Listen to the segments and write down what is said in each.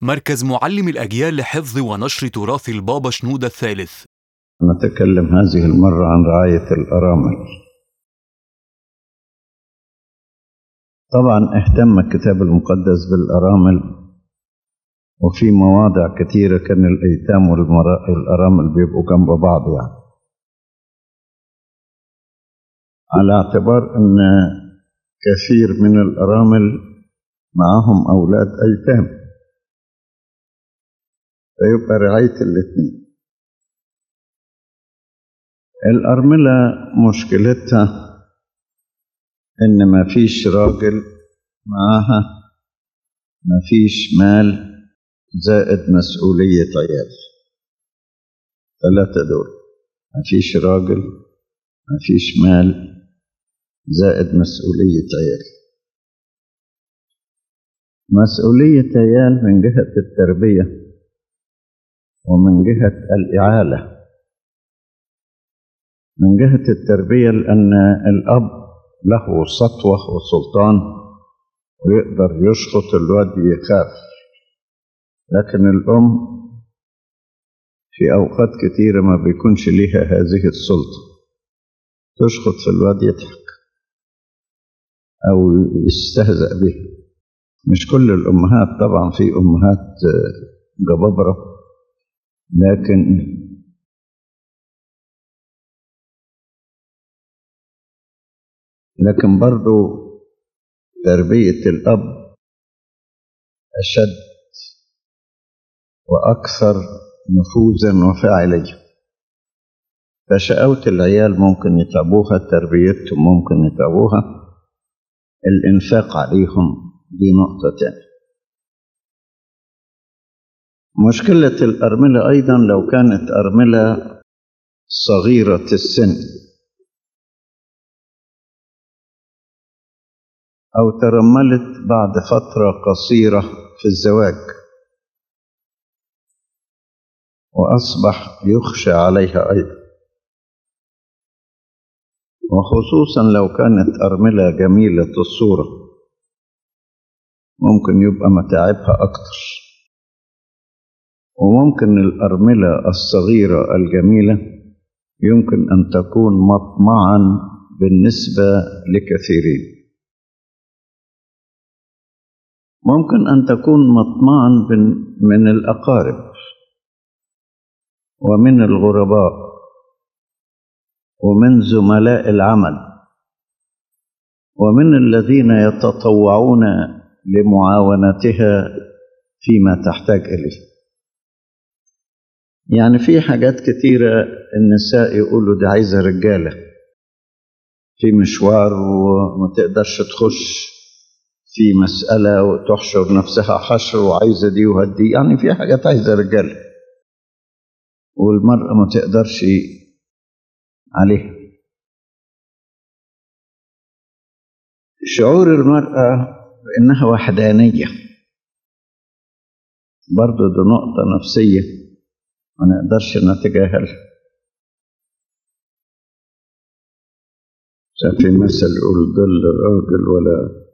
مركز معلم الأجيال لحفظ ونشر تراث البابا شنودة الثالث نتكلم هذه المرة عن رعاية الأرامل طبعا اهتم الكتاب المقدس بالأرامل وفي مواضع كثيرة كان الأيتام والمرا- والأرامل بيبقوا جنب بعض يعني على اعتبار أن كثير من الأرامل معهم أولاد أيتام فيبقى رعاية الاثنين الأرملة مشكلتها إن ما فيش راجل معاها ما فيش مال زائد مسؤولية عيال ثلاثة دول ما فيش راجل ما فيش مال زائد مسؤولية عيال مسؤولية عيال من جهة التربية ومن جهة الإعالة من جهة التربية لأن الأب له سطوة وسلطان ويقدر يشخط الواد يخاف لكن الأم في أوقات كثيرة ما بيكونش ليها هذه السلطة تشخط في الواد يضحك أو يستهزأ به مش كل الأمهات طبعا في أمهات جبابرة لكن لكن برضو تربية الأب أشد وأكثر نفوذا وفاعلية فشقاوة العيال ممكن يتعبوها تربيتهم ممكن يتعبوها الإنفاق عليهم دي نقطة تانية مشكلة الأرملة أيضا لو كانت أرملة صغيرة السن أو ترملت بعد فترة قصيرة في الزواج وأصبح يخشى عليها أيضا وخصوصا لو كانت أرملة جميلة الصورة ممكن يبقى متاعبها أكتر وممكن الأرملة الصغيرة الجميلة يمكن أن تكون مطمعا بالنسبة لكثيرين ممكن أن تكون مطمعا من الأقارب ومن الغرباء ومن زملاء العمل ومن الذين يتطوعون لمعاونتها فيما تحتاج إليه يعني في حاجات كتيرة النساء يقولوا دي عايزة رجالة في مشوار وما تقدرش تخش في مسألة وتحشر نفسها حشر وعايزة دي وهدي يعني في حاجات عايزة رجالة والمرأة ما تقدرش عليها شعور المرأة بأنها وحدانية برضو دي نقطة نفسية ما نقدرش نتجاهلها في مثل يقول ظل الراجل ولا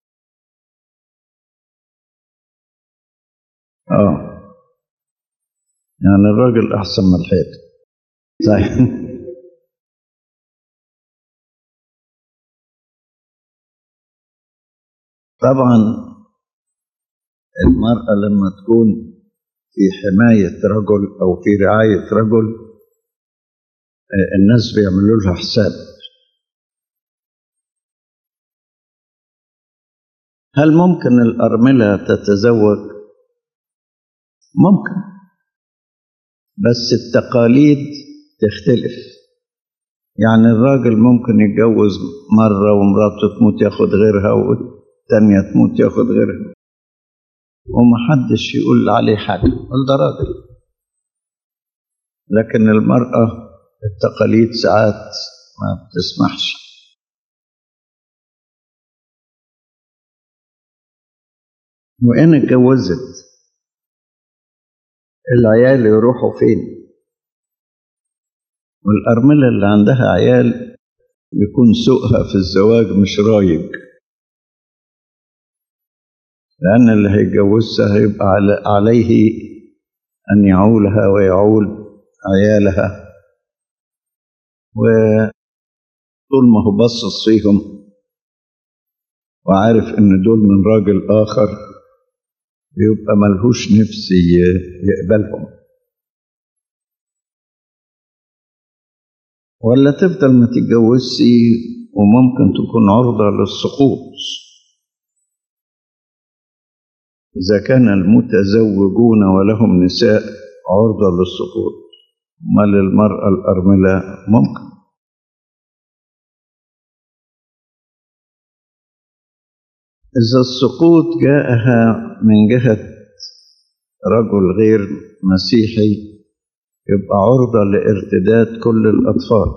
اه يعني الراجل احسن من الحيط طيب طبعا المرأة لما تكون في حماية رجل أو في رعاية رجل الناس بيعملوا لها حساب هل ممكن الأرملة تتزوج؟ ممكن بس التقاليد تختلف يعني الراجل ممكن يتجوز مرة ومراته تموت ياخد غيرها والتانية تموت ياخد غيرها ومحدش يقول عليه حاجة قال ده راجل لكن المرأة التقاليد ساعات ما بتسمحش وإن اتجوزت العيال يروحوا فين والأرملة اللي عندها عيال يكون سوقها في الزواج مش رايج لأن اللي هيتجوزها هيبقى على- عليه أن يعولها ويعول عيالها وطول ما هو بصص فيهم وعارف إن دول من راجل آخر يبقى ملهوش نفس ي- يقبلهم ولا تفضل ما تتجوزش وممكن تكون عرضة للسقوط إذا كان المتزوجون ولهم نساء عرضة للسقوط ما للمرأة الأرملة ممكن إذا السقوط جاءها من جهة رجل غير مسيحي يبقى عرضة لارتداد كل الأطفال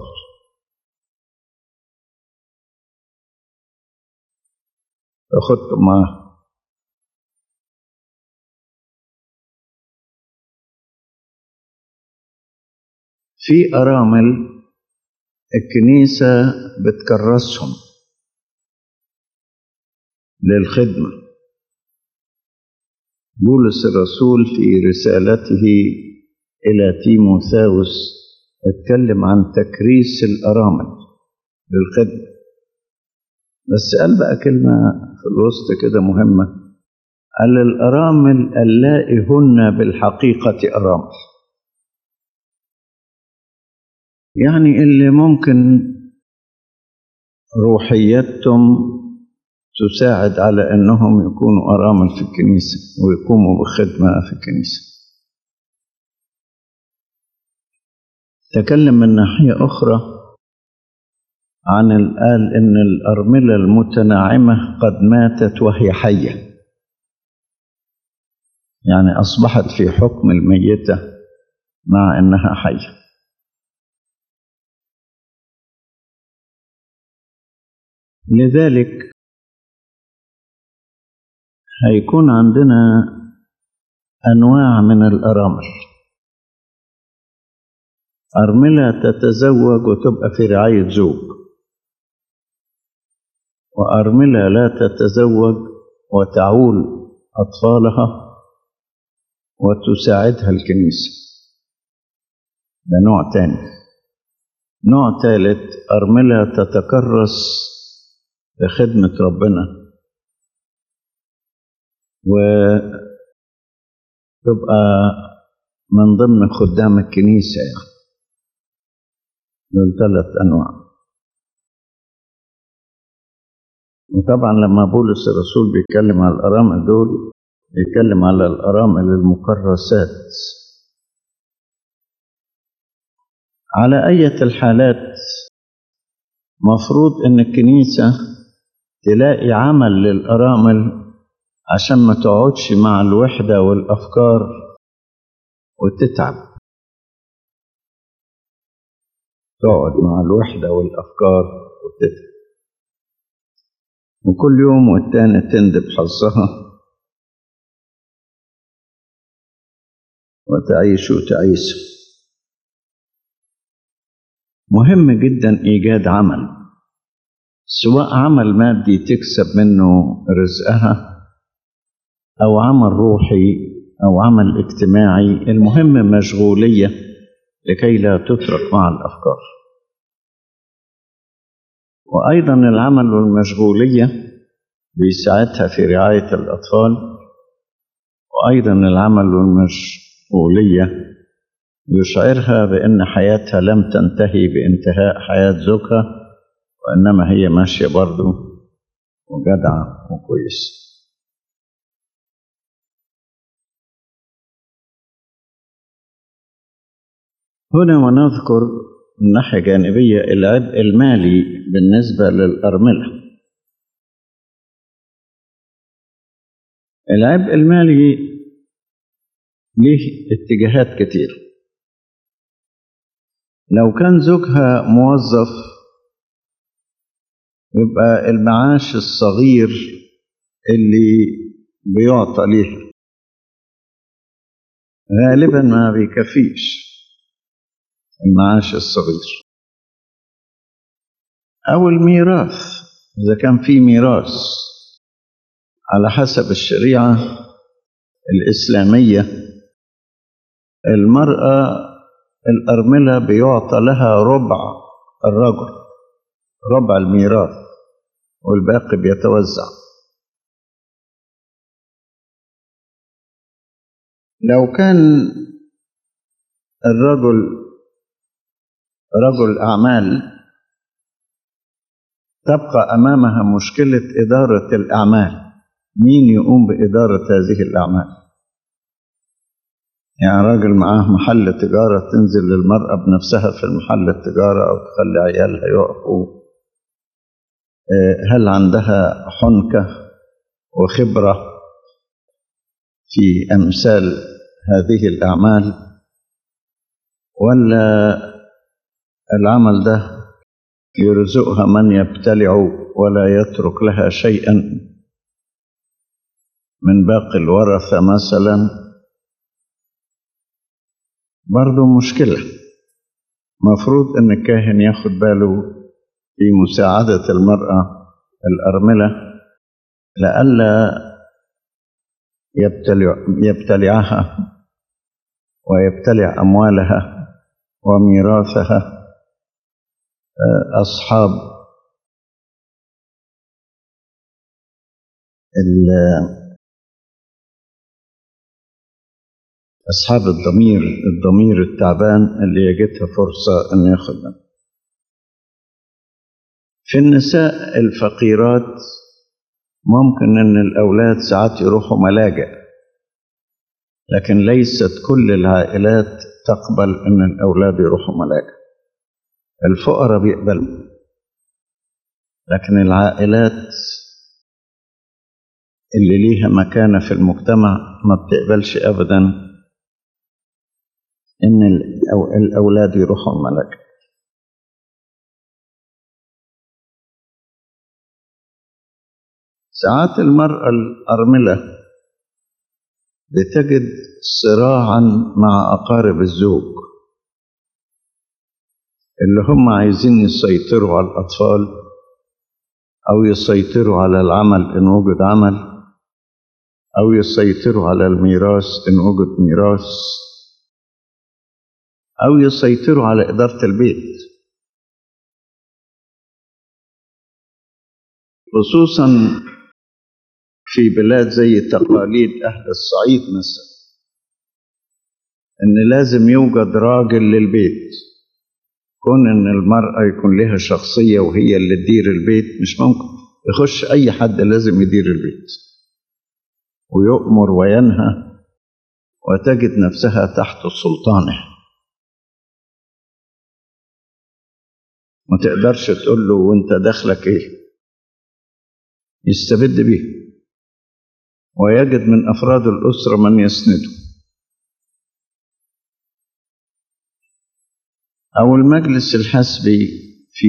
أخذته معاه في أرامل الكنيسة بتكرسهم للخدمة بولس الرسول في رسالته إلى تيموثاوس اتكلم عن تكريس الأرامل للخدمة بس قال بقى كلمة في الوسط كده مهمة قال الأرامل اللائي هن بالحقيقة أرامل يعني اللي ممكن روحيتهم تساعد على أنهم يكونوا أرامل في الكنيسة ويقوموا بخدمة في الكنيسة تكلم من ناحية أخرى عن قال إن الأرملة المتناعمة قد ماتت وهي حية يعني أصبحت في حكم الميتة مع إنها حية لذلك هيكون عندنا أنواع من الأرامل أرملة تتزوج وتبقى في رعاية زوج وأرملة لا تتزوج وتعول أطفالها وتساعدها الكنيسة ده نوع تاني نوع ثالث أرملة تتكرس لخدمة ربنا وتبقى من ضمن خدام الكنيسة يعني دول ثلاث أنواع وطبعا لما بولس الرسول بيتكلم على الأرامل دول بيتكلم على الأرامل المكرسات على أية الحالات مفروض إن الكنيسة تلاقي عمل للأرامل عشان ما تقعدش مع الوحدة والأفكار وتتعب تقعد مع الوحدة والأفكار وتتعب وكل يوم والتاني تندب حظها وتعيش وتعيش مهم جدا إيجاد عمل سواء عمل مادي تكسب منه رزقها أو عمل روحي أو عمل اجتماعي المهم مشغولية لكي لا تترك مع الأفكار وأيضا العمل والمشغولية بيساعدها في رعاية الأطفال وأيضا العمل والمشغولية يشعرها بأن حياتها لم تنتهي بانتهاء حياة زوجها وإنما هي ماشية برضه وجدعة وكويسة هنا ونذكر من ناحية جانبية العبء المالي بالنسبة للأرملة العبء المالي ليه اتجاهات كتير لو كان زوجها موظف يبقى المعاش الصغير اللي بيعطى ليها غالبا ما بيكفيش المعاش الصغير أو الميراث إذا كان في ميراث على حسب الشريعة الإسلامية المرأة الأرملة بيعطى لها ربع الرجل ربع الميراث والباقي بيتوزع لو كان الرجل رجل أعمال تبقى أمامها مشكلة إدارة الأعمال مين يقوم بإدارة هذه الأعمال يعني راجل معاه محل تجارة تنزل للمرأة بنفسها في المحل التجارة أو تخلي عيالها يقفوا هل عندها حنكة وخبرة في أمثال هذه الأعمال ولا العمل ده يرزقها من يبتلع ولا يترك لها شيئا من باقي الورثة مثلا برضو مشكلة مفروض أن الكاهن ياخد باله في مساعدة المرأة الأرملة لئلا يبتلع يبتلعها ويبتلع أموالها وميراثها أصحاب أصحاب الضمير الضمير التعبان اللي يجدها فرصة أن ياخد منه في النساء الفقيرات ممكن أن الأولاد ساعات يروحوا ملاجئ لكن ليست كل العائلات تقبل أن الأولاد يروحوا ملاجئ الفقراء بيقبلوا لكن العائلات اللي ليها مكانة في المجتمع ما بتقبلش أبدا إن الأولاد يروحوا الملاجئ ساعات المرأة الأرملة بتجد صراعا مع أقارب الزوج اللي هم عايزين يسيطروا على الأطفال أو يسيطروا على العمل إن وجد عمل أو يسيطروا على الميراث إن وجد ميراث أو يسيطروا على إدارة البيت خصوصا في بلاد زي تقاليد أهل الصعيد مثلا إن لازم يوجد راجل للبيت كون إن المرأة يكون لها شخصية وهي اللي تدير البيت مش ممكن يخش أي حد لازم يدير البيت ويؤمر وينهى وتجد نفسها تحت سلطانه ما تقدرش تقول له وانت دخلك ايه يستبد به ويجد من افراد الاسره من يسنده او المجلس الحسبي في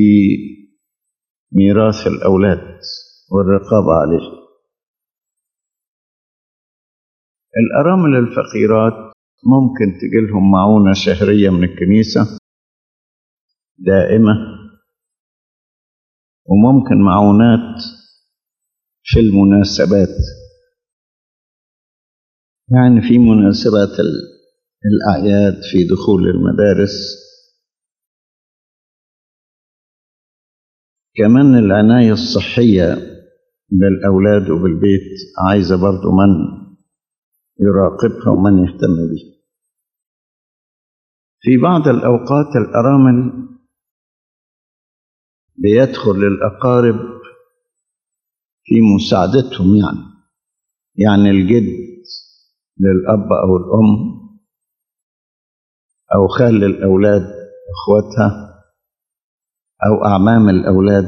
ميراث الاولاد والرقابه عليه الارامل الفقيرات ممكن تجيلهم معونه شهريه من الكنيسه دائمه وممكن معونات في المناسبات يعني في مناسبات الأعياد في دخول المدارس كمان العناية الصحية بالأولاد وبالبيت عايزة برضو من يراقبها ومن يهتم بها في بعض الأوقات الأرامل بيدخل الأقارب في مساعدتهم يعني يعني الجد للأب أو الأم أو خال الأولاد إخواتها أو أعمام الأولاد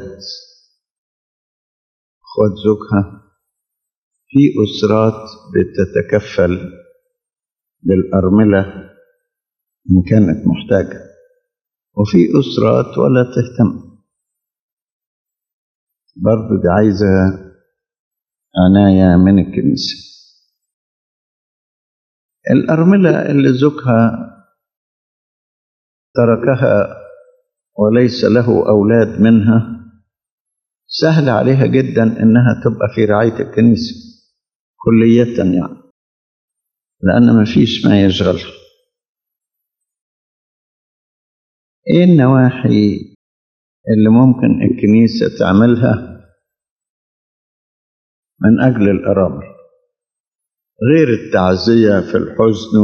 إخوات زوجها في أسرات بتتكفل للأرملة إن كانت محتاجة وفي أسرات ولا تهتم برضو دي عايزة عناية من الكنيسة الأرملة اللي زوجها تركها وليس له أولاد منها سهل عليها جدا إنها تبقى في رعاية الكنيسة كلية يعني لأن ما فيش ما يشغلها إيه النواحي اللي ممكن الكنيسة تعملها من أجل الأرامل غير التعزية في الحزن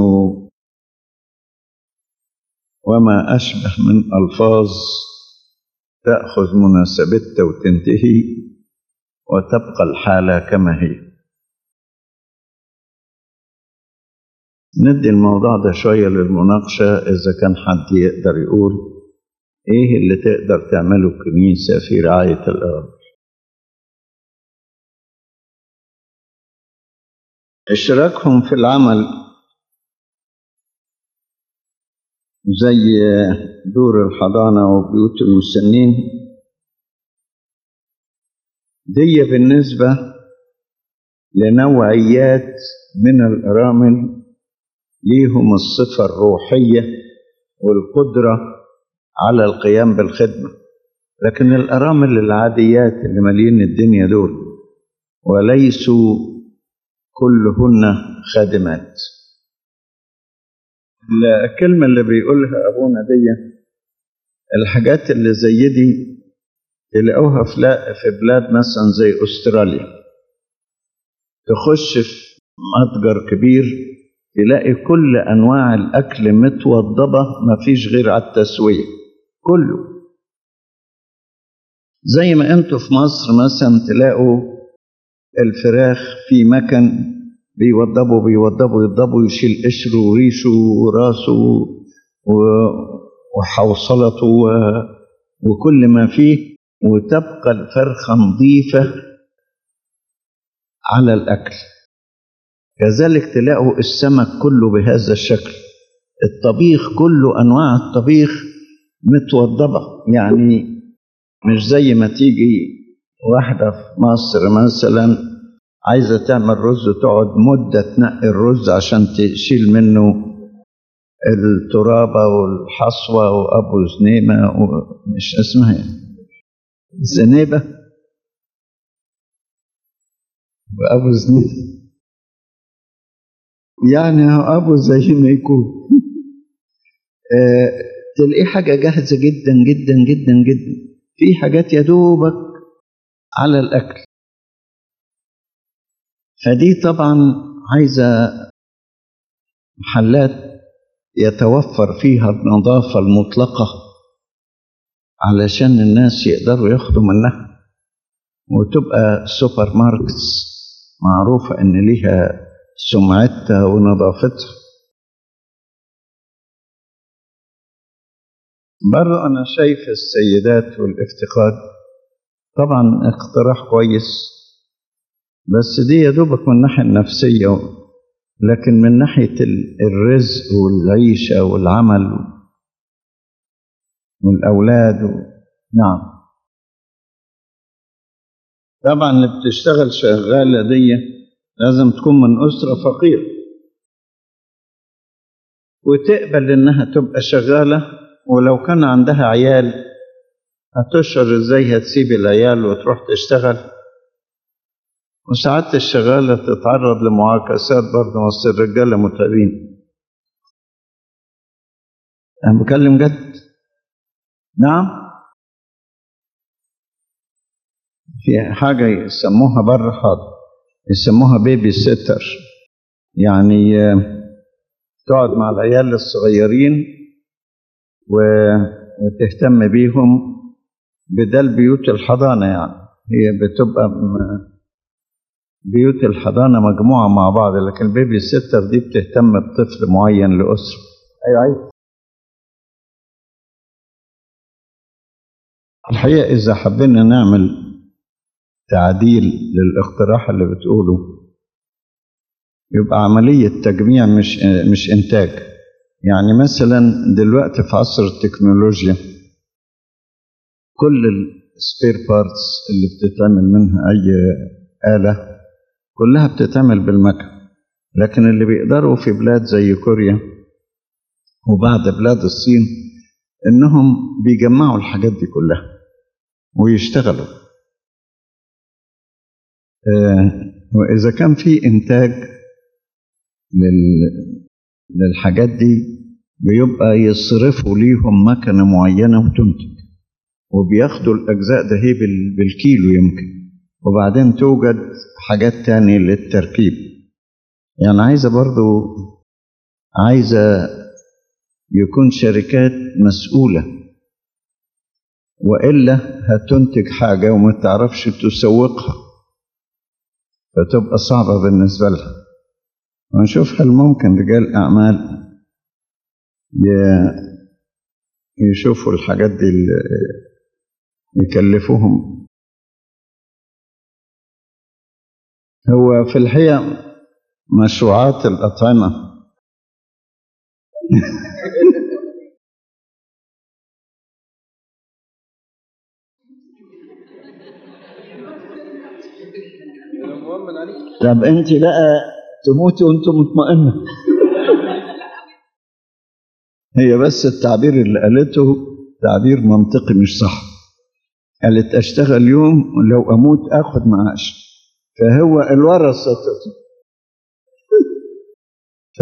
وما أشبه من ألفاظ تأخذ مناسبتها وتنتهي وتبقى الحالة كما هي ندي الموضوع ده شوية للمناقشة إذا كان حد يقدر يقول إيه اللي تقدر تعمله الكنيسة في رعاية الأرض اشتراكهم في العمل زي دور الحضانة وبيوت المسنين دي بالنسبة لنوعيات من الأرامل ليهم الصفة الروحية والقدرة على القيام بالخدمة لكن الأرامل العاديات اللي مالين الدنيا دول وليسوا كلهن خادمات الكلمة اللي بيقولها أبونا دي الحاجات اللي زي دي تلاقوها في بلاد مثلا زي أستراليا تخش في متجر كبير تلاقي كل أنواع الأكل متوضبة مفيش غير على التسوية كله زي ما انتوا في مصر مثلا تلاقوا الفراخ في مكن بيوضبوا بيوضبوا يوضبوا يشيل قشره وريشه وراسه وحوصلته وكل ما فيه وتبقى الفرخة نظيفة على الأكل كذلك تلاقوا السمك كله بهذا الشكل الطبيخ كله أنواع الطبيخ متوضبة يعني مش زي ما تيجي واحدة في مصر مثلا عايزة تعمل رز تقعد مدة تنقي الرز عشان تشيل منه الترابة والحصوة وأبو زنيمة ومش اسمها زنيبة وأبو زنيبة يعني أبو زي ما يكون آه تلاقيه حاجة جاهزة جدا جدا جدا جدا في حاجات يا دوبك على الأكل فدي طبعا عايزة محلات يتوفر فيها النظافة المطلقة علشان الناس يقدروا ياخدوا منها وتبقى سوبر ماركتس معروفة إن ليها سمعتها ونظافتها برضه أنا شايف السيدات والافتقاد طبعا اقتراح كويس بس دي يا دوبك من الناحية النفسية لكن من ناحية الرزق والعيشة والعمل والأولاد و... نعم طبعا اللي بتشتغل شغالة دي لازم تكون من أسرة فقيرة وتقبل إنها تبقى شغالة ولو كان عندها عيال هتشعر إزاي هتسيب العيال وتروح تشتغل وساعات الشغالة تتعرض لمعاكسات برضه بس الرجالة متعبين أنا بكلم جد نعم في حاجة يسموها بره حاضر يسموها بيبي سيتر يعني تقعد مع العيال الصغيرين و... وتهتم بيهم بدل بيوت الحضانة يعني هي بتبقى م... بيوت الحضانة مجموعة مع بعض لكن البيبي سيتر دي بتهتم بطفل معين لأسرة أيوة أيوة الحقيقة إذا حبينا نعمل تعديل للاقتراح اللي بتقوله يبقى عملية تجميع مش مش إنتاج يعني مثلا دلوقتي في عصر التكنولوجيا كل السبير بارتس اللي بتتعمل منها أي آلة كلها بتتعمل بالمكن لكن اللي بيقدروا في بلاد زي كوريا وبعد بلاد الصين انهم بيجمعوا الحاجات دي كلها ويشتغلوا وإذا كان في إنتاج لل... للحاجات دي بيبقى يصرفوا ليهم مكنة معينة وتنتج وبياخدوا الأجزاء ده هي بال... بالكيلو يمكن وبعدين توجد حاجات تانية للتركيب يعني عايزة برضو عايزة يكون شركات مسؤولة وإلا هتنتج حاجة وما تعرفش تسوقها فتبقى صعبة بالنسبة لها ونشوف هل ممكن رجال أعمال يشوفوا الحاجات دي يكلفوهم هو في الحقيقة مشروعات الأطعمة طب انت بقى تموتي وانت مطمئنه هي بس التعبير اللي قالته تعبير منطقي مش صح قالت اشتغل يوم ولو اموت اخد معاش فهو الورثه ف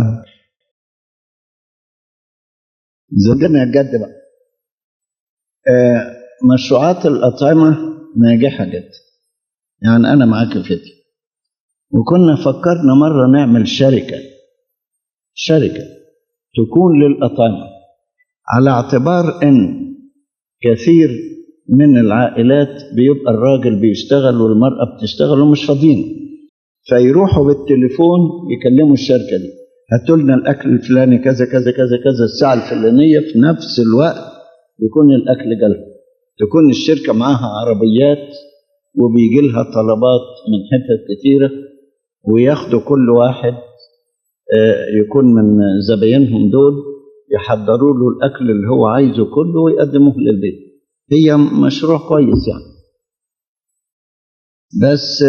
زودنا الجد بقى آه مشروعات الأطعمة ناجحة جدا يعني أنا معاك في دي وكنا فكرنا مرة نعمل شركة شركة تكون للأطعمة على اعتبار أن كثير من العائلات بيبقى الراجل بيشتغل والمرأة بتشتغل ومش فاضيين فيروحوا بالتليفون يكلموا الشركة دي هاتوا لنا الأكل الفلاني كذا كذا كذا كذا الساعة الفلانية في نفس الوقت يكون الأكل جالهم تكون الشركة معاها عربيات وبيجي لها طلبات من حتت كتيرة وياخدوا كل واحد يكون من زباينهم دول يحضروا له الأكل اللي هو عايزه كله ويقدموه للبيت هي مشروع كويس يعني بس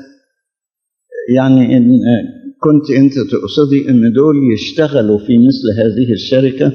يعني إن كنت أنت تقصدي أن دول يشتغلوا في مثل هذه الشركة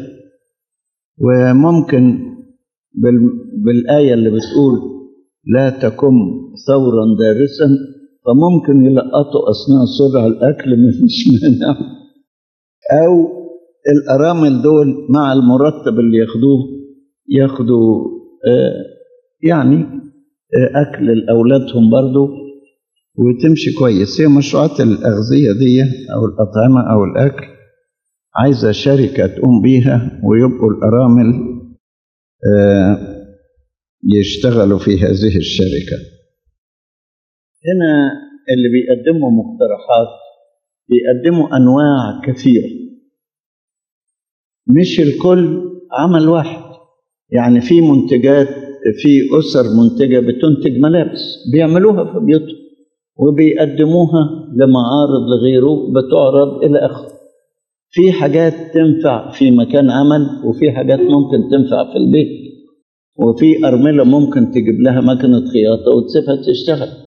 وممكن بالآية اللي بتقول لا تكن ثورا دارسا فممكن يلقطوا أثناء سرعة الأكل مفيش مانع أو الأرامل دول مع المرتب اللي ياخدوه ياخدوا آه يعني آه أكل لأولادهم برضو وتمشي كويس هي مشروعات الأغذية دي أو الأطعمة أو الأكل عايزة شركة تقوم بيها ويبقوا الأرامل آه يشتغلوا في هذه الشركة هنا اللي بيقدموا مقترحات بيقدموا أنواع كثيرة مش الكل عمل واحد يعني في منتجات في أسر منتجة بتنتج ملابس بيعملوها في بيوتهم وبيقدموها لمعارض لغيره بتعرض إلى آخره في حاجات تنفع في مكان عمل وفي حاجات ممكن تنفع في البيت وفي أرملة ممكن تجيب لها مكنة خياطة وتسيبها تشتغل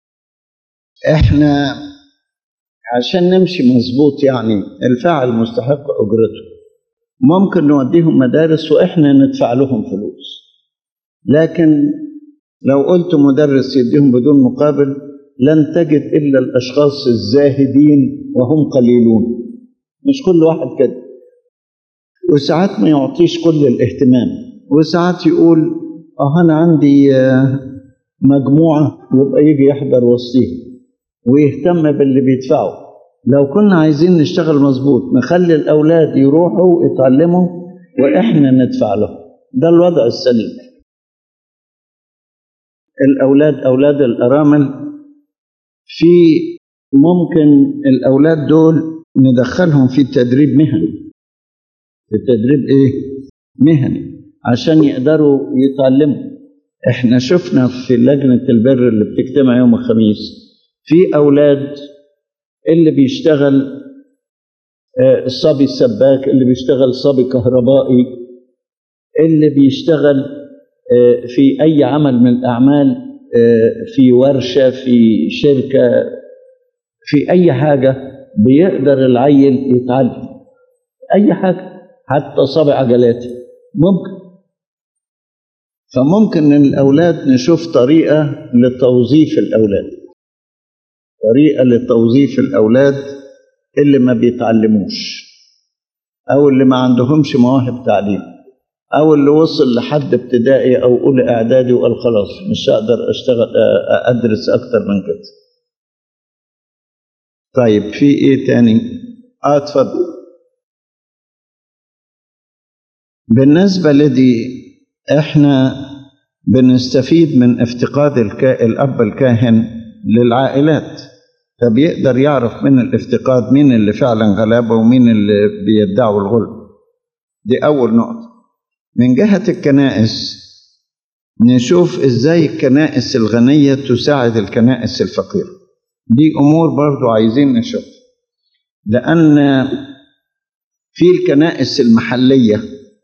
احنا عشان نمشي مظبوط يعني الفاعل مستحق أجرته ممكن نوديهم مدارس وإحنا ندفع لهم فلوس لكن لو قلت مدرس يديهم بدون مقابل لن تجد إلا الأشخاص الزاهدين وهم قليلون مش كل واحد كده وساعات ما يعطيش كل الاهتمام وساعات يقول اه انا عندي مجموعه يبقى يجي يحضر وسطيهم ويهتم باللي بيدفعوا لو كنا عايزين نشتغل مظبوط نخلي الاولاد يروحوا يتعلموا واحنا ندفع لهم ده الوضع السليم الاولاد اولاد الارامل في ممكن الاولاد دول ندخلهم في تدريب مهني في تدريب ايه مهني عشان يقدروا يتعلموا احنا شفنا في لجنة البر اللي بتجتمع يوم الخميس في أولاد اللي بيشتغل الصبي السباك اللي بيشتغل صبي كهربائي اللي بيشتغل في أي عمل من الأعمال في ورشة في شركة في أي حاجة بيقدر العيل يتعلم أي حاجة حتى صبي عجلات ممكن فممكن ان الاولاد نشوف طريقه لتوظيف الاولاد طريقة لتوظيف الأولاد اللي ما بيتعلموش أو اللي ما عندهمش مواهب تعليم أو اللي وصل لحد ابتدائي أو أولى إعدادي وقال خلاص مش هقدر أشتغل أدرس أكتر من كده طيب في إيه تاني؟ آه اتفضل بالنسبة لدي إحنا بنستفيد من افتقاد الكا... الأب الكاهن للعائلات فبيقدر يعرف من الافتقاد مين اللي فعلا غلابة ومين اللي بيدعوا الغلب دي أول نقطة من جهة الكنائس نشوف إزاي الكنائس الغنية تساعد الكنائس الفقيرة دي أمور برضو عايزين نشوف لأن في الكنائس المحلية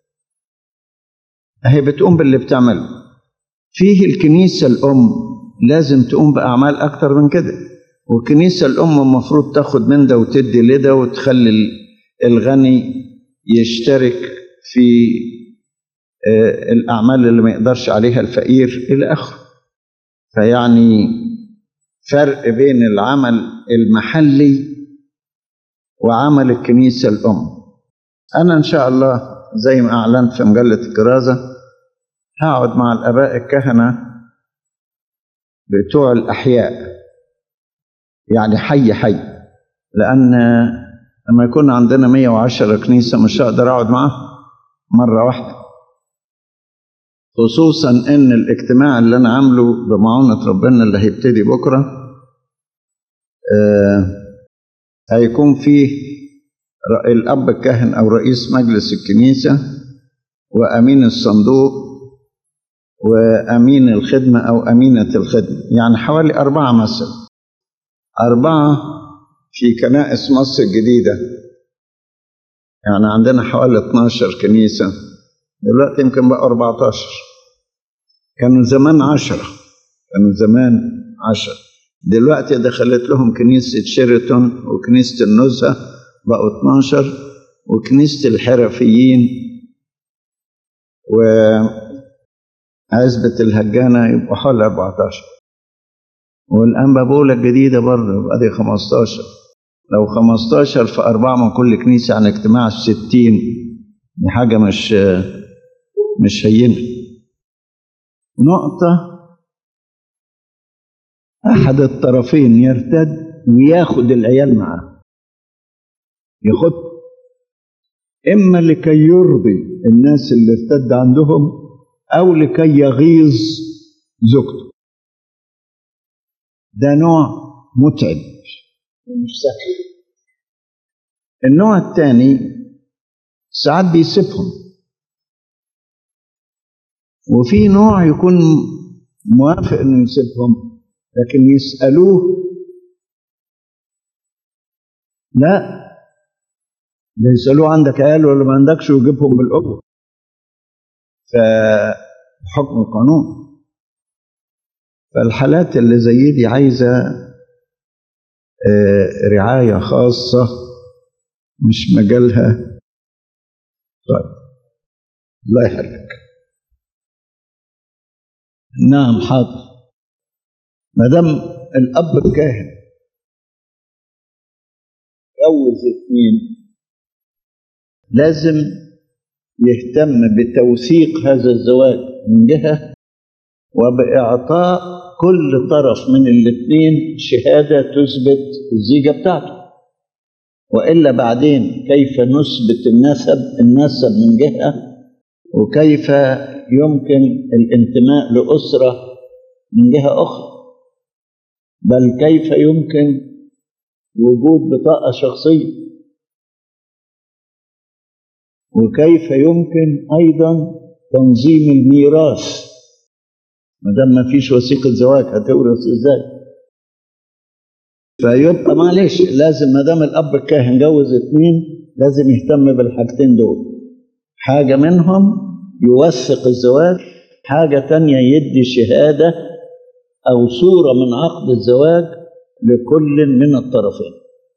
هي بتقوم باللي بتعمله فيه الكنيسة الأم لازم تقوم بأعمال أكتر من كده والكنيسة الأم المفروض تاخد من ده وتدي لده وتخلي الغني يشترك في الأعمال اللي ما يقدرش عليها الفقير إلى آخره فيعني فرق بين العمل المحلي وعمل الكنيسة الأم أنا إن شاء الله زي ما أعلنت في مجلة الكرازة هقعد مع الآباء الكهنة بتوع الأحياء يعني حي حي لأن لما يكون عندنا 110 كنيسة مش هقدر أقعد معاهم مرة واحدة خصوصا إن الاجتماع اللي أنا عامله بمعونة ربنا اللي هيبتدي بكرة آه هيكون فيه الأب الكاهن أو رئيس مجلس الكنيسة وأمين الصندوق وأمين الخدمة أو أمينة الخدمة يعني حوالي أربعة مثلا أربعة في كنائس مصر الجديدة يعني عندنا حوالي 12 كنيسة دلوقتي يمكن بقى 14 كانوا زمان عشرة كانوا زمان عشرة دلوقتي دخلت لهم كنيسة شيراتون وكنيسة النزهة بقوا 12 وكنيسة الحرفيين وعزبة الهجانة يبقوا حوالي 14 والأنبا بولا الجديدة برضه يبقى دي 15 لو 15 في أربعة من كل كنيسة عن اجتماع الستين دي حاجة مش مش هينة نقطة أحد الطرفين يرتد وياخد العيال معاه ياخد إما لكي يرضي الناس اللي ارتد عندهم أو لكي يغيظ زوجته ده نوع متعب مش سهل النوع الثاني ساعات بيسيبهم وفي نوع يكون موافق انه يسيبهم لكن يسألوه لا ده يسألوه عندك عيال ولا ما عندكش ويجيبهم بالقوة فحكم القانون فالحالات اللي زي دي عايزة رعاية خاصة مش مجالها طيب الله يحرك نعم حاضر ما دام الأب الكاهن جوز اتنين لازم يهتم بتوثيق هذا الزواج من جهة وبإعطاء كل طرف من الاثنين شهادة تثبت الزيجة بتاعته وإلا بعدين كيف نثبت النسب النسب من جهة وكيف يمكن الانتماء لأسرة من جهة أخرى بل كيف يمكن وجود بطاقة شخصية وكيف يمكن أيضا تنظيم الميراث ما دام ما فيش وثيقة زواج هتورث ازاي؟ فيبقى معلش لازم ما دام الأب الكاهن جوز اتنين لازم يهتم بالحاجتين دول حاجة منهم يوثق الزواج حاجة تانية يدي شهادة أو صورة من عقد الزواج لكل من الطرفين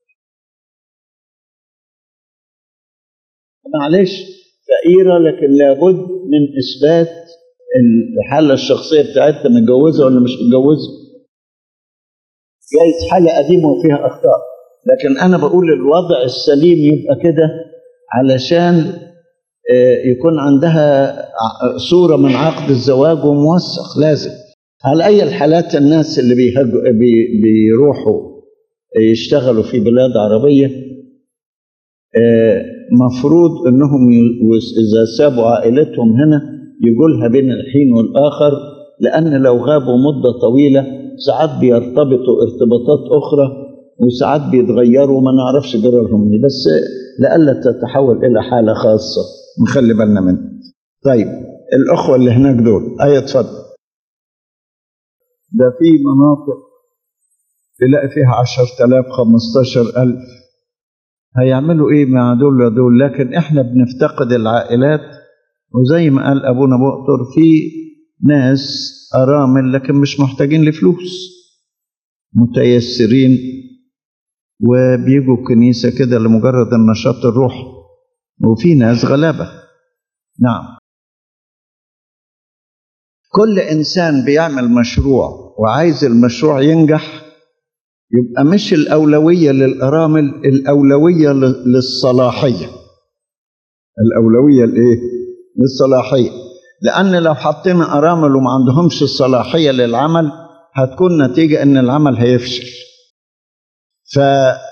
معلش فقيرة لكن لابد من إثبات الحالة الشخصية بتاعتها متجوزة ولا مش متجوزة جايز حالة قديمة وفيها أخطاء لكن أنا بقول الوضع السليم يبقى كده علشان آه، يكون عندها ع- صورة من عقد الزواج وموثق لازم على أي الحالات الناس اللي بيهجوا بي بيروحوا يشتغلوا في بلاد عربية آه، مفروض انهم ي- وس- اذا سابوا عائلتهم هنا يجوا لها بين الحين والاخر لان لو غابوا مده طويله ساعات بيرتبطوا ارتباطات اخرى وساعات بيتغيروا وما نعرفش جرى لهم ايه بس لئلا تتحول الى حاله خاصه نخلي بالنا منها. طيب الاخوه اللي هناك دول اي اتفضل. ده في مناطق تلاقي فيها 10000 15000 هيعملوا ايه مع دول ودول لكن احنا بنفتقد العائلات وزي ما قال ابونا بؤطر في ناس ارامل لكن مش محتاجين لفلوس متيسرين وبيجوا الكنيسه كده لمجرد النشاط الروحي وفي ناس غلابه نعم كل انسان بيعمل مشروع وعايز المشروع ينجح يبقى مش الأولوية للأرامل الأولوية ل- للصلاحية الأولوية الإيه؟ للصلاحية لأن لو حطينا أرامل وما عندهمش الصلاحية للعمل هتكون نتيجة إن العمل هيفشل ف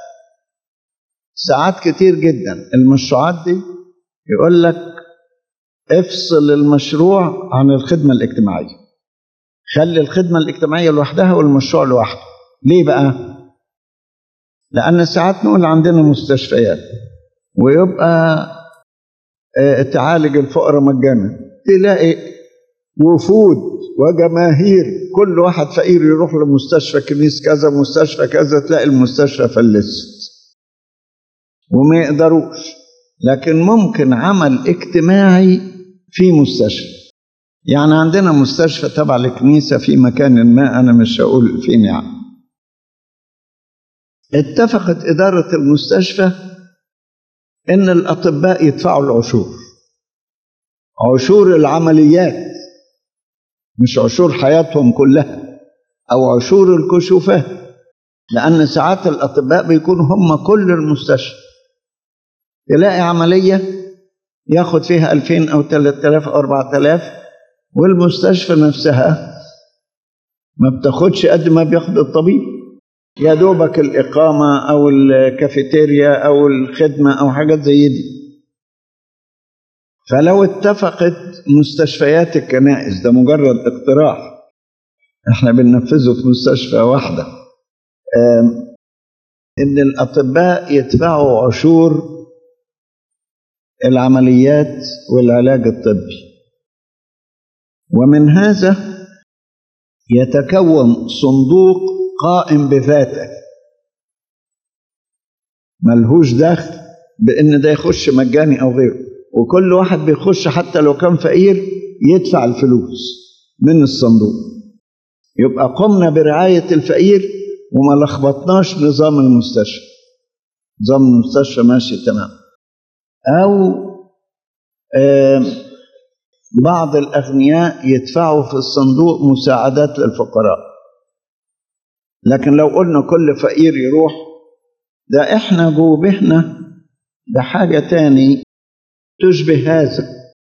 ساعات كتير جدا المشروعات دي يقول لك افصل المشروع عن الخدمة الاجتماعية خلي الخدمة الاجتماعية لوحدها والمشروع لوحده ليه بقى؟ لأن ساعات نقول عندنا مستشفيات ويبقى آه، تعالج الفقراء مجانا تلاقي وفود وجماهير كل واحد فقير يروح لمستشفى كنيس كذا مستشفى كذا تلاقي المستشفى فلست وما يقدروش لكن ممكن عمل اجتماعي في مستشفى يعني عندنا مستشفى تبع الكنيسة في مكان ما أنا مش هقول فين يعني اتفقت إدارة المستشفى إن الأطباء يدفعوا العشور عشور العمليات مش عشور حياتهم كلها أو عشور الكشوفات لأن ساعات الأطباء بيكونوا هم كل المستشفى تلاقي عملية ياخد فيها 2000 أو 3000 أو 4000 والمستشفى نفسها ما بتاخدش قد ما بياخد الطبيب يا دوبك الإقامة أو الكافيتيريا أو الخدمة أو حاجات زي دي فلو اتفقت مستشفيات الكنائس ده مجرد اقتراح احنا بننفذه في مستشفى واحدة آم، ان الأطباء يدفعوا عشور العمليات والعلاج الطبي ومن هذا يتكون صندوق قائم بذاته ملهوش دخل بان ده يخش مجاني او غيره وكل واحد بيخش حتى لو كان فقير يدفع الفلوس من الصندوق يبقى قمنا برعاية الفقير وما لخبطناش نظام المستشفى نظام المستشفى ماشي تمام أو آم، بعض الأغنياء يدفعوا في الصندوق مساعدات للفقراء لكن لو قلنا كل فقير يروح ده احنا جوبهنا بحاجة تاني تشبه هذا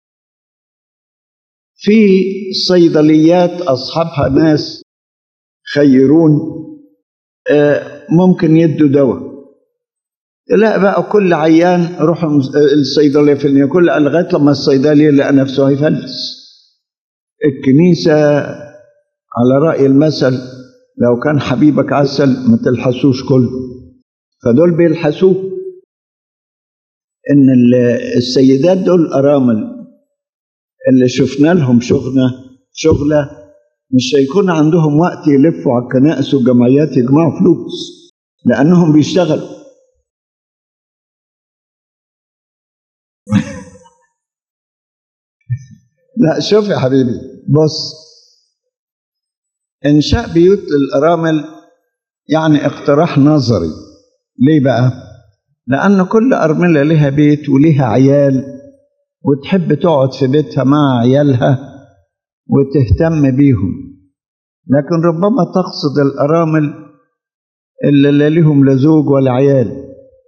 في صيدليات أصحابها ناس خيرون آه، ممكن يدوا دواء لا بقى كل عيان روح الصيدلية في كل لغاية لما الصيدلي لقى نفسه هيفلس الكنيسة على رأي المثل لو كان حبيبك عسل ما تلحسوش كله فدول بيلحسوه ان ال- السيدات دول ارامل اللي شفنا لهم شغلة شغلة مش هيكون عندهم وقت يلفوا على الكنائس والجمعيات يجمعوا فلوس لأنهم بيشتغلوا لا شوف يا حبيبي بص إنشاء بيوت للأرامل يعني اقتراح نظري ليه بقى؟ لأن كل أرملة لها بيت ولها عيال وتحب تقعد في بيتها مع عيالها وتهتم بيهم لكن ربما تقصد الأرامل اللي لا ليهم لا زوج ولا عيال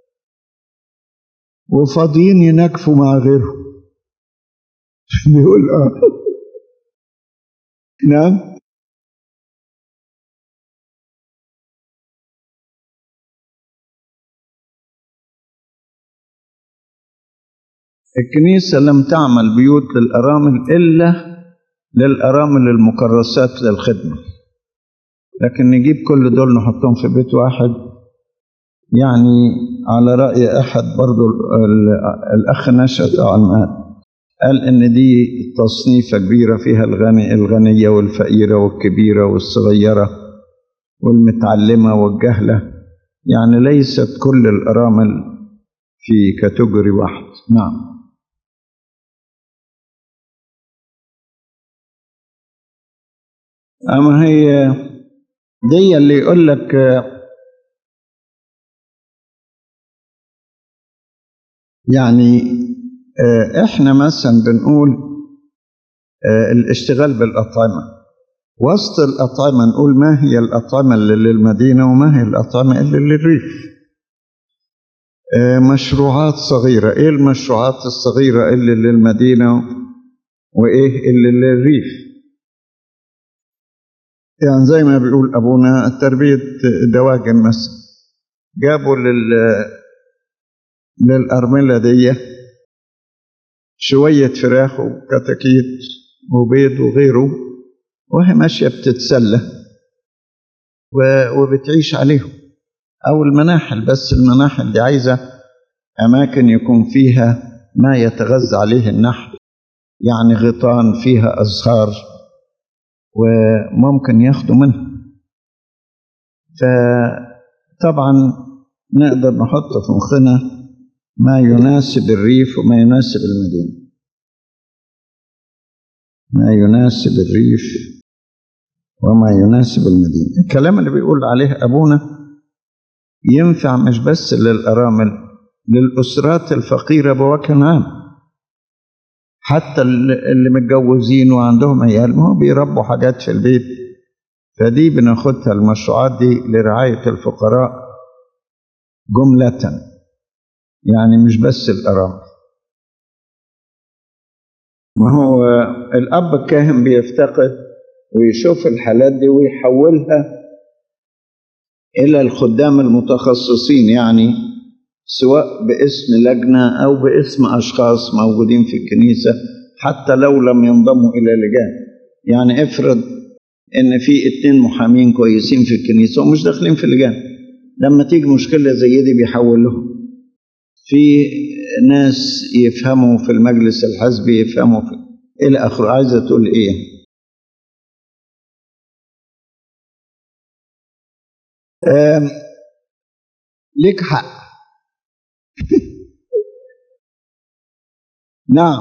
وفاضيين ينكفوا مع غيرهم بيقول اه نعم الكنيسة لم تعمل بيوت للأرامل إلا للأرامل المكرسات للخدمة لكن نجيب كل دول نحطهم في بيت واحد يعني على رأي أحد برضو الأخ نشأت عن قال إن دي تصنيفة كبيرة فيها الغني الغنية والفقيرة والكبيرة والصغيرة والمتعلمة والجهلة يعني ليست كل الأرامل في كاتيجوري واحد نعم أما هي دي اللي يقول لك يعني احنا مثلا بنقول الاشتغال بالأطعمة وسط الأطعمة نقول ما هي الأطعمة اللي للمدينة وما هي الأطعمة اللي للريف مشروعات صغيرة ايه المشروعات الصغيرة اللي للمدينة وايه اللي للريف يعني زي ما بيقول أبونا تربية دواجن مثلا جابوا لل للأرملة دي شوية فراخ وكتاكيت وبيض وغيره وهي ماشية بتتسلى وبتعيش عليهم أو المناحل بس المناحل دي عايزة أماكن يكون فيها ما يتغذى عليه النحل يعني غيطان فيها أزهار وممكن ياخدوا منها فطبعا نقدر نحط في مخنا ما يناسب الريف وما يناسب المدينة ما يناسب الريف وما يناسب المدينة الكلام اللي بيقول عليه أبونا ينفع مش بس للأرامل للأسرات الفقيرة بوجه عام حتى اللي متجوزين وعندهم عيال ما هو بيربوا حاجات في البيت فدي بناخدها المشروعات دي لرعاية الفقراء جملة يعني مش بس الأرامل ما هو الأب الكاهن بيفتقد ويشوف الحالات دي ويحولها إلى الخدام المتخصصين يعني سواء باسم لجنة أو باسم أشخاص موجودين في الكنيسة حتى لو لم ينضموا إلى لجان يعني افرض إن في اتنين محامين كويسين في الكنيسة ومش داخلين في لجان لما تيجي مشكلة زي دي بيحولهم في ناس يفهموا في المجلس الحزبي يفهموا في إلى آخره عايزة تقول إيه ليك حق نعم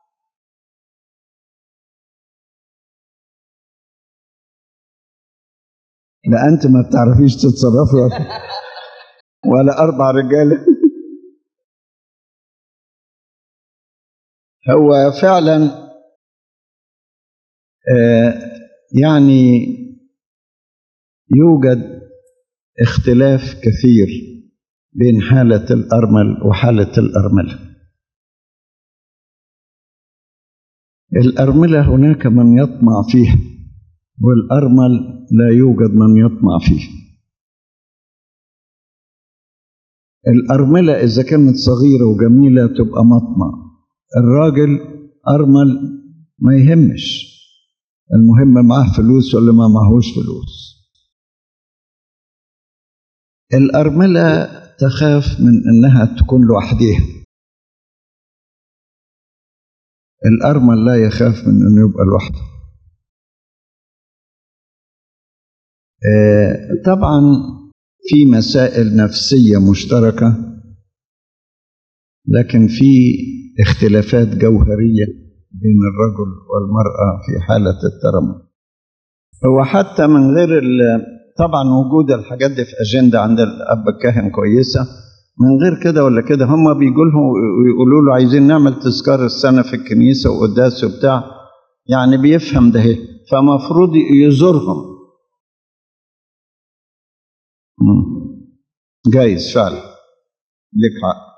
لا انت ما بتعرفيش تتصرفي ولا, ولا اربع رجاله هو فعلا آه يعني يوجد اختلاف كثير بين حالة الأرمل وحالة الأرملة الأرملة هناك من يطمع فيها والأرمل لا يوجد من يطمع فيه الأرملة إذا كانت صغيرة وجميلة تبقى مطمع الراجل أرمل ما يهمش المهم معاه فلوس ولا ما معهوش فلوس الأرملة تخاف من أنها تكون لوحدها الأرمل لا يخاف من أنه يبقى لوحده آه طبعا في مسائل نفسية مشتركة لكن في اختلافات جوهرية بين الرجل والمرأة في حالة الترمل هو حتى من غير طبعا وجود الحاجات دي في أجندة عند الأب الكاهن كويسة من غير كده ولا كده هم بيجوا لهم ويقولوا له عايزين نعمل تذكار السنة في الكنيسة وقداس وبتاع يعني بيفهم ده فمفروض يزورهم جايز فعلا لك حق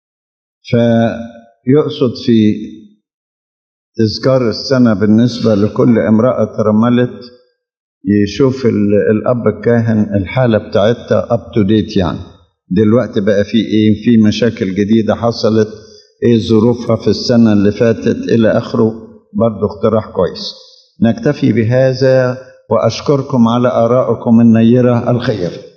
فيقصد في تذكار السنة بالنسبة لكل امرأة ترملت يشوف ال- الأب الكاهن الحالة بتاعتها up to date يعني دلوقتي بقى في إيه في مشاكل جديدة حصلت إيه ظروفها في السنة اللي فاتت إلى آخره برضه اقتراح كويس نكتفي بهذا وأشكركم على آرائكم النيرة الخير